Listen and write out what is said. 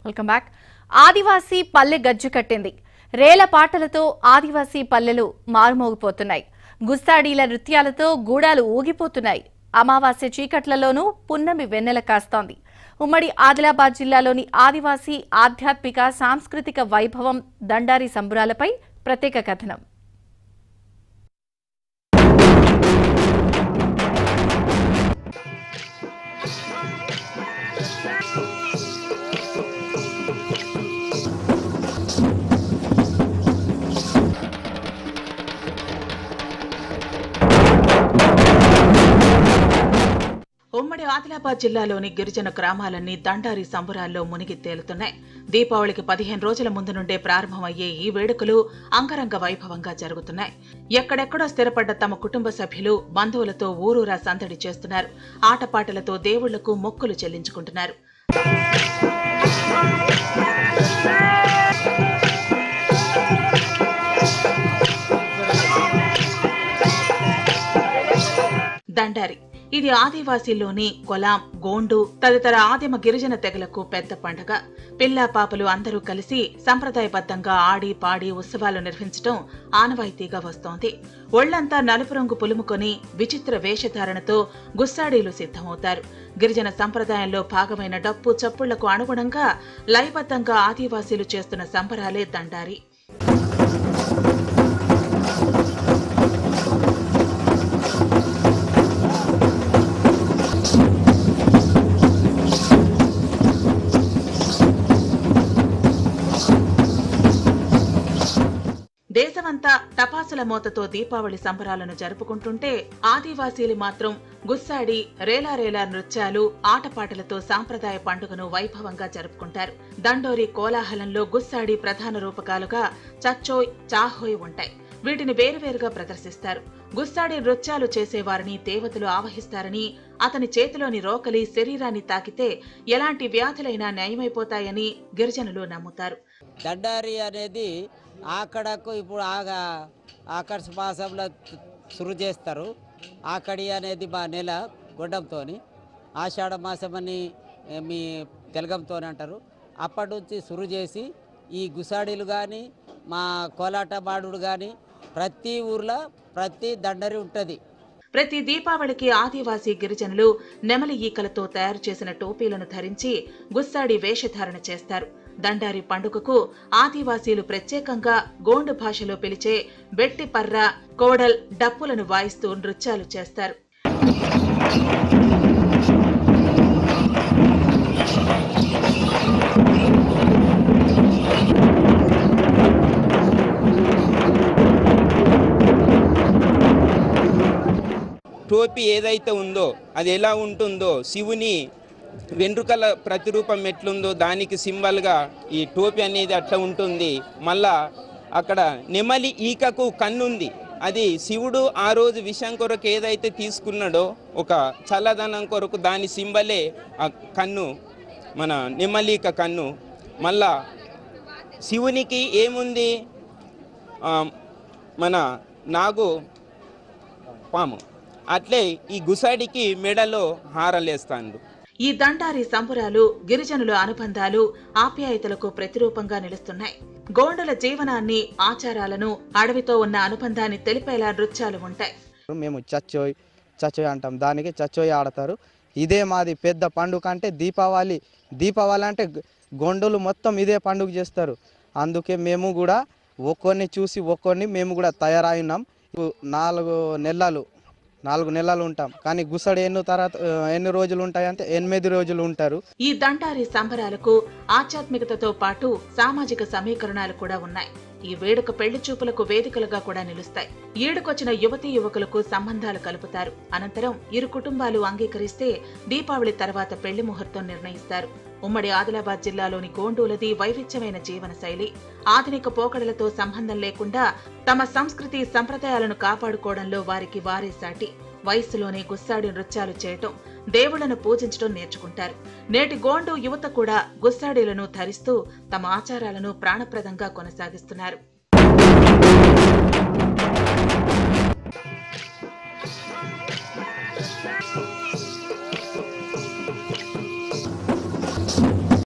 welcome back ఆదివాసీ పల్లె గజ్జు కట్టింది రేల పాటలతో ఆదివాసీ పల్లెలు మారుమోగిపోతున్నాయి గుస్తాడీల నృత్యాలతో గూడాలు ఊగిపోతున్నాయి అమావాస్య చీకట్లలోనూ పున్నమి వెన్నెల కాస్తోంది ఉమ్మడి ఆదిలాబాద్ జిల్లాలోని ఆదివాసీ ఆధ్యాత్మిక సాంస్కృతిక వైభవం దండారి సంబురాలపై ప్రత్యేక కథనం ఉమ్మడి ఆదిలాబాద్ జిల్లాలోని గిరిజన గ్రామాలన్నీ దండారి సంబురాల్లో మునిగి తేలుతున్నాయి దీపావళికి పదిహేను రోజుల ముందు నుండే ప్రారంభమయ్యే ఈ వేడుకలు అంగరంగ వైభవంగా జరుగుతున్నాయి ఎక్కడెక్కడో స్థిరపడ్డ తమ కుటుంబ సభ్యులు బంధువులతో ఊరూరా సందడి చేస్తున్నారు ఆటపాటలతో దేవుళ్లకు మొక్కులు చెల్లించుకుంటున్నారు దండారి ఇది ఆదివాసీల్లోని కొలాం గోండు తదితర ఆదిమ గిరిజన తెగలకు పెద్ద పండగ పిల్లా పాపలు అందరూ కలిసి సంప్రదాయబద్ధంగా ఆడి పాడి ఉత్సవాలు నిర్వహించడం ఆనవాయితీగా వస్తోంది ఒళ్లంతా నలుపు రంగు పులుముకొని విచిత్ర వేషధారణతో గుస్సాడీలు సిద్ధమవుతారు గిరిజన సంప్రదాయంలో భాగమైన డప్పు చప్పుళ్లకు అనుగుణంగా లయబద్ధంగా ఆదివాసీలు చేస్తున్న సంబరాలే దండారి దేశమంతా టపాసుల మోతతో దీపావళి సంబరాలను జరుపుకుంటుంటే ఆదివాసీలు మాత్రం గుస్సాడి రేలారేలా నృత్యాలు ఆటపాటలతో సాంప్రదాయ పండుగను వైభవంగా జరుపుకుంటారు దండోరి కోలాహలంలో గుస్సాడి ప్రధాన రూపకాలుగా చచ్చోయ్ చాహోయ్ ఉంటాయి వీటిని వేరువేరుగా ప్రదర్శిస్తారు గుస్సాడి నృత్యాలు చేసేవారిని దేవతలు ఆవహిస్తారని అతని చేతిలోని రోకలి శరీరాన్ని తాకితే ఎలాంటి వ్యాధులైనా నయమైపోతాయని గిరిజనులు నమ్ముతారు దండారి అనేది ఆకడకు ఇప్పుడు ఆగా ఆకర్ష మాసంలో శురు చేస్తారు ఆకడి అనేది మా నెల గొడ్డంతో ఆషాఢ మాసం అని ఏ, మీ తెలగంతో అంటారు అప్పటి నుంచి శురు చేసి ఈ గుసాడీలు కానీ మా కోలాట మాడుడు కానీ ప్రతి ఊర్లో ప్రతి దండరి ఉంటుంది ప్రతి దీపావళికి ఆదివాసీ గిరిజనులు నెమలి ఈకలతో తయారు చేసిన టోపీలను ధరించి గుస్సాడి వేషధారణ చేస్తారు దండారి పండుగకు ఆదివాసీలు ప్రత్యేకంగా గోండు భాషలో పిలిచే బెట్టి పర్ర కోడల్ డప్పులను వాయిస్తూ నృత్యాలు చేస్తారు టోపీ ఏదైతే ఉందో అది ఎలా ఉంటుందో శివుని వెంట్రుకల ప్రతిరూపం ఎట్లుందో దానికి సింబల్గా ఈ టోపీ అనేది అట్లా ఉంటుంది మళ్ళా అక్కడ నెమలి ఈకకు కన్నుంది అది శివుడు ఆ రోజు విషం కొరకు ఏదైతే తీసుకున్నాడో ఒక చల్లదనం కొరకు దాని సింబలే ఆ కన్ను మన నెమలీక కన్ను మళ్ళా శివునికి ఏముంది ఆ, మన నాగు పాము అట్లే ఈ గుసాడికి మెడలో హారలేస్తాండు ఈ దండారి సంబురాలు గిరిజనుల అనుబంధాలు ఆప్యాయతలకు ప్రతిరూపంగా నిలుస్తున్నాయి గోండుల జీవనాన్ని ఆచారాలను అడవితో ఉన్న అనుబంధాన్ని తెలిపేలా నృత్యాలు ఉంటాయి మేము చచ్చోయ్ చచ్చోయ్ అంటాం దానికి చచ్చోయ్ ఆడతారు ఇదే మాది పెద్ద పండుగ అంటే దీపావళి దీపావళి అంటే గ- గొండులు మొత్తం ఇదే పండుగ చేస్తారు అందుకే మేము కూడా ఒక్కొన్ని చూసి ఒక్కొన్ని మేము కూడా తయారైనాం ఇప్పుడు నాలుగు నెలలు నాలుగు నెలలు ఉంటాం కానీ గుసడి ఎన్ని తర్వాత ఆ, ఎన్ని రోజులు ఉంటాయంటే ఎనిమిది రోజులు ఉంటారు ఈ దండారి సంబరాలకు ఆధ్యాత్మికతతో పాటు సామాజిక సమీకరణాలు కూడా ఉన్నాయి ఈ వేడుక పెళ్లి చూపులకు వేదికలుగా కూడా నిలుస్తాయి ఈడుకొచ్చిన యువతీ యువకులకు సంబంధాలు కలుపుతారు అనంతరం ఇరు కుటుంబాలు అంగీకరిస్తే దీపావళి తర్వాత పెళ్లి ముహూర్తం నిర్ణయిస్తారు ఉమ్మడి ఆదిలాబాద్ జిల్లాలోని గోండూలది వైవిధ్యమైన జీవన శైలి ఆధునిక పోకడలతో సంబంధం లేకుండా తమ సంస్కృతి సంప్రదాయాలను కాపాడుకోవడంలో వారికి వారే సాటి వయసులోనే గుస్సాడి నృత్యాలు చేయటం దేవుళ్లను పూజించడం నేర్చుకుంటారు నేటి గోండు యువత కూడా గుస్సాడీలను ధరిస్తూ తమ ఆచారాలను ప్రాణప్రదంగా కొనసాగిస్తున్నారు